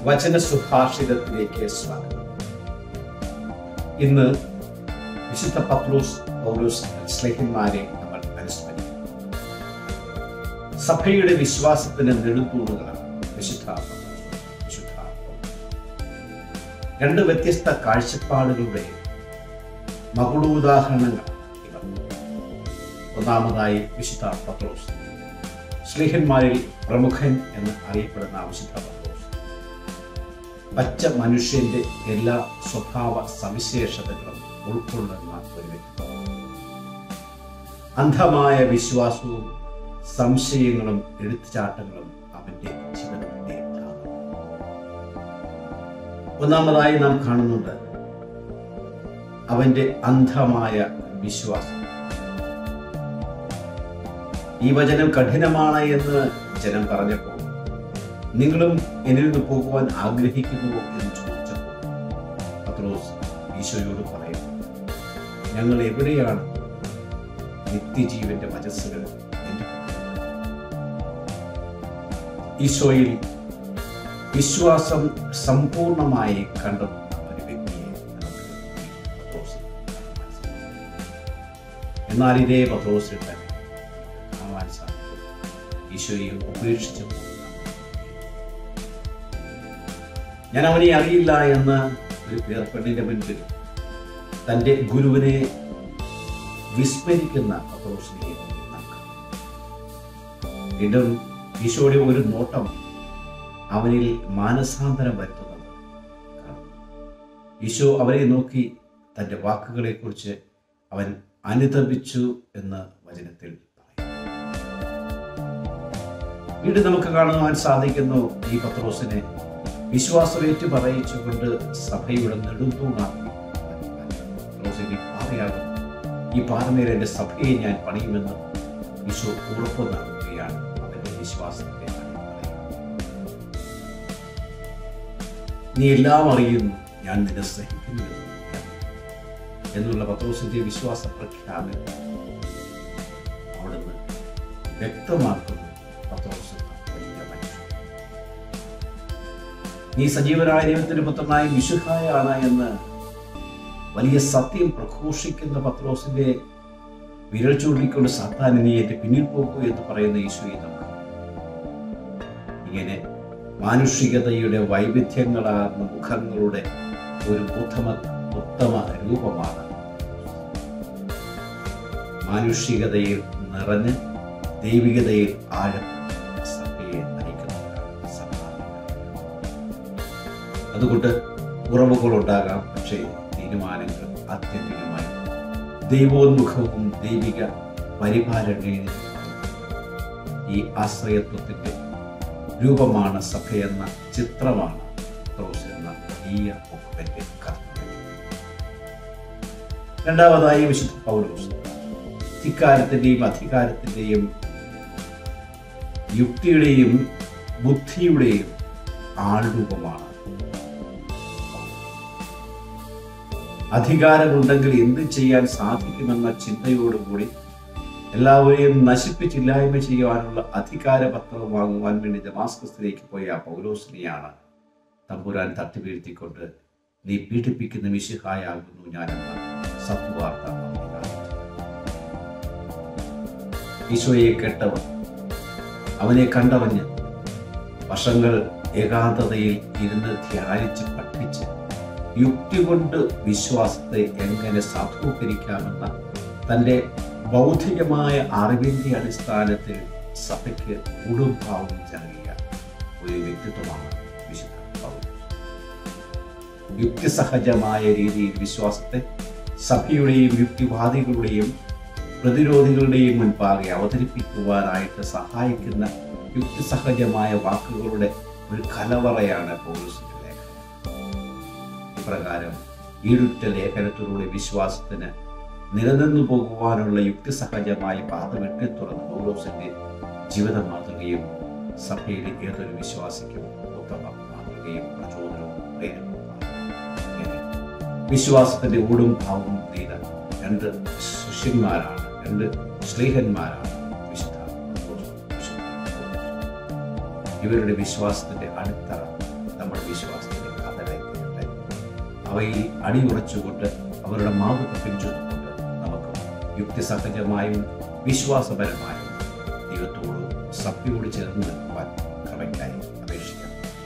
വചന സുഭാഷിതത്തിലേക്ക് സ്വാഗതം ഇന്ന് വിശുദ്ധ പത്രോസ് പൗലോസ് സ്ലേഹന്മാരെ നമ്മൾ അനുസ്മരിക്കും സഭയുടെ വിശ്വാസത്തിന് നെടുത്തൂണുകളാണ് വിശുദ്ധ പത്രോസ്, വിശുദ്ധ പൗലോസ്. രണ്ട് വ്യത്യസ്ത കാഴ്ചപ്പാടുകളുടെ മകുടോദാഹരണങ്ങളാണ് ഇവർ ഒന്നാമതായി വിശുദ്ധ പത്രോസ് സ്ലീഹന്മാരിൽ പ്രമുഖൻ എന്ന് അറിയപ്പെടുന്ന വിശുദ്ധ പത്രോസ് പച്ച മനുഷ്യന്റെ എല്ലാ സ്വഭാവ സവിശേഷതകളും ഉൾക്കൊള്ളുന്ന ഒരു വ്യക്തിത്വം അന്ധമായ വിശ്വാസവും സംശയങ്ങളും എടുത്തുചാട്ടങ്ങളും അവന്റെ ജീവിതത്തിന്റെ ഭാഗം ഒന്നാമതായി നാം കാണുന്നുണ്ട് അവന്റെ അന്ധമായ വിശ്വാസം ഈ വചനം കഠിനമാണ് എന്ന് ജനം പറഞ്ഞപ്പോൾ നിങ്ങളും എന്നിൽ നിന്ന് പോകുവാൻ ആഗ്രഹിക്കുന്നുവോ എന്ന് ചോദിച്ചപ്പോൾ പത്രോസ് ഈശോയോട് പറയുന്നു ഞങ്ങൾ എവിടെയാണ് നിത്യജീവന്റെ വചസ്സുകൾ എന്ന് ഈശോയിൽ വിശ്വാസം സമ്പൂർണമായി കണ്ടെത്തുന്ന ഒരു വ്യക്തിയെ നമുക്ക് പത്രോസിൽ മനസ്സിലാക്കാം. എന്നാൽ ഇതേ പത്രോസിൽ തന്നെ കാണുവാൻ സാധിക്കും ഈശോയെ ഉപേക്ഷിച്ചു പോകുന്ന ഞാൻ അവനെ അറിയില്ല എന്ന് ഒരു പേർപ്പെണ്ണിന്റെ മുൻപിൽ തന്റെ ഗുരുവിനെ വിസ്മരിക്കുന്ന പത്രോസിനെ നാം കാണും. വീണ്ടും ഈശോയുടെ ഒരു നോട്ടം അവനിൽ മാനസാന്തരം വരുത്തുന്നത് കാണുന്നു. ഈശോ അവനെ നോക്കി തന്റെ വാക്കുകളെക്കുറിച്ച് അവൻ അനുതപിച്ചു എന്ന് വചനത്തിൽ പറയും വീണ്ടും നമുക്ക് കാണുവാൻ സാധിക്കുന്നു ഈ പത്രോസിനെ വിശ്വാസമേറ്റ് പറയിച്ചുകൊണ്ട് സഭയുടെ നെടുന്തൂണാക്കി പത്രോസിനെ പാറയാകും ഈ പാറമേൽ എൻ്റെ സഭയെ ഞാൻ പണിയുമെന്ന് ഈശോ ഉറപ്പ് നൽകുകയാണ് അവന്റെ വിശ്വാസത്തെ അടിസ്ഥാനം. നീ എല്ലാം അറിയുന്നു ഞാൻ നിന്നെ സ്നേഹിക്കുന്നു എന്ന് എന്നുള്ള പത്രോസിന്റെ വിശ്വാസ പ്രഖ്യാപനം അവിടുന്ന് വ്യക്തമാക്കുന്നു പത്രോസ് വലിയ മനുഷ്യൻ നീ സജീവനായ ദൈവത്തിന്റെ പുത്രനായ വിശുഹായാണ് എന്ന് വലിയ സത്യം പ്രഘോഷിക്കുന്ന പത്രോസിന്റെ വിരൽ ചൂണ്ടിക്കൊണ്ട് സാത്താൻ നീ എന്റെ പിന്നിൽ പോകൂ എന്ന് പറയുന്ന ഈശോയെ നമുക്ക് ഇങ്ങനെ മാനുഷികതയുടെ വൈവിധ്യങ്ങളാർന്ന മുഖങ്ങളുടെ ഒരു ഉത്തമ ഉത്തമ രൂപമാണ് മാനുഷികതയിൽ നിറഞ്ഞ് ദൈവികതയിൽ ആഴം സഭയെ നയിക്കുന്നവരാണ് സഭാപിതാക്കൾ. അതുകൊണ്ട് കുറവുകൾ ഉണ്ടാകാം പക്ഷേ തീരുമാനങ്ങൾ ആത്യന്തികമായി ദൈവോന്മുഖവും ദൈവിക പരിപാലനയും ഈ ആശ്രയത്വത്തിന്റെ രൂപമാണ് സഭയെന്ന ചിത്രമാണ് പത്രോസ് എന്ന വലിയ ഒപ്പന്റെ കർത്തവ്യം രണ്ടാമതായി വിശുദ്ധ പൗലോസ് ധിക്കാരത്തിന്റെയും അധികാരത്തിന്റെയും യുക്തിയുടെയും ബുദ്ധിയുടെയും ആൾരൂപമാണ് അധികാരമുണ്ടെങ്കിൽ എന്ത് ചെയ്യാൻ സാധിക്കുമെന്ന ചിന്തയോടുകൂടി എല്ലാവരെയും നശിപ്പിച്ചില്ലായ്മ ചെയ്യുവാനുള്ള അധികാരപത്രം വാങ്ങുവാൻ വേണ്ടി ദമാസ്കസിലേക്ക് പോയ ആ പൗലോസിനെയാണ് തമ്പുരാൻ തട്ടിവീഴ്ത്തിക്കൊണ്ട് നീ പീഡിപ്പിക്കുന്ന മിശിഹായാകുന്നു ഞാനെന്ന സത്വാർത്ത ഈശോയെ കേട്ടവൻ അവനെ കണ്ടവഞ്ഞ് വർഷങ്ങൾ ഏകാന്തതയിൽ ഇരുന്ന് ധ്യാനിച്ച് പഠിച്ച് യുക്തി കൊണ്ട് വിശ്വാസത്തെ എങ്ങനെ സാധൂകരിക്കാമെന്ന തൻ്റെ ബൗദ്ധികമായ അറിവിന്റെ അടിസ്ഥാനത്തിൽ സഭയ്ക്ക് കുടുംബാവും നൽകിയ ഒരു വ്യക്തിത്വമാണ് വിശുദ്ധ പൗലോസ് യുക്തിസഹജമായ രീതിയിൽ വിശ്വാസത്തെ സഭയുടെയും യുക്തിവാദികളുടെയും പ്രതിരോധികളുടെയും മുൻപാകെ അവതരിപ്പിക്കുവാനായിട്ട് സഹായിക്കുന്ന യുക്തിസഹജമായ വാക്കുകളുടെ ഒരു കലവറയാണ് പൗലോസിന്റെ ലേഖനം ഇപ്രകാരം ഈടുറ്റ ലേഖനത്തിലൂടെ വിശ്വാസത്തിന് നിലനിന്നു പോകുവാനുള്ള യുക്തിസഹജമായ പാത വെട്ടിത്തുറന്ന പൗലോസിന്റെ ജീവിത മാതൃകയും സഭയിലെ ഏതൊരു വിശ്വാസിക്കും ഉത്തമ മാതൃകയും പ്രചോദനവും പ്രേരണവുമാണ് ഇങ്ങനെ വിശ്വാസത്തിന്റെ ഊടും ഭാവവും ചെയ്ത രണ്ട് ശിഷ്യന്മാരാണ് രണ്ട് സ്നേഹന്മാരാണ് വിശുദ്ധ പൗലോസ്, വിശുദ്ധ പൗലോസ്. ഇവരുടെ വിശ്വാസത്തിന്റെ അടിത്തറ നമ്മുടെ വിശ്വാസം അവയിൽ അടിയുറച്ചുകൊണ്ട് അവരുടെ മാതൃത്വം ചൊല്ലിക്കൊണ്ട് നമുക്ക് യുക്തിസഹജമായും വിശ്വാസപരമായും ദൈവത്തോട് സഭയോട് ചേർന്ന് നിൽക്കുവാൻ കൃപയ്ക്കായി അപേക്ഷിക്കാം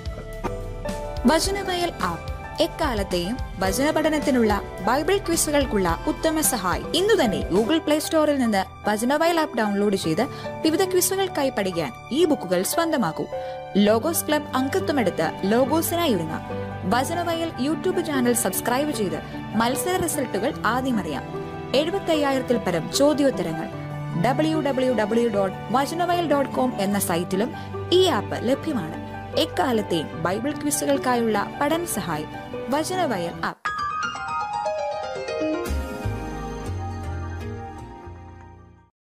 വചനവയൽ ആപ്പ് എക്കാലത്തെയും വചന പഠനത്തിനുള്ള ബൈബിൾ ക്വിസുകൾക്കുള്ള ഉത്തമ സഹായി ഇന്നു തന്നെ ഗൂഗിൾ പ്ലേ സ്റ്റോറിൽ നിന്ന് വചനവയൽ ആപ്പ് ഡൗൺലോഡ് ചെയ്ത് വിവിധ ക്വിസുകൾക്കായി പഠിക്കാൻ ഈ ബുക്കുകൾ സ്വന്തമാക്കൂ ലോഗോസ് ക്ലബ് അംഗത്വമെടുത്ത് ലോഗോസിനായി ഒരുങ്ങാം വചനവയൽ യൂട്യൂബ് ചാനൽ സബ്സ്ക്രൈബ് ചെയ്ത് മത്സര റിസൾട്ടുകൾ ആദ്യം അറിയാം എഴുപത്തി അയ്യായിരത്തിൽ പരം ചോദ്യോത്തരങ്ങൾ W W W dot Vachanavayal dot com എന്ന സൈറ്റിലും ഈ ആപ്പ് ലഭ്യമാണ് എക്കാലത്തെയും ബൈബിൾ ക്വിസുകൾക്കായുള്ള പഠന സഹായി വചനവയൽ ആപ്പ്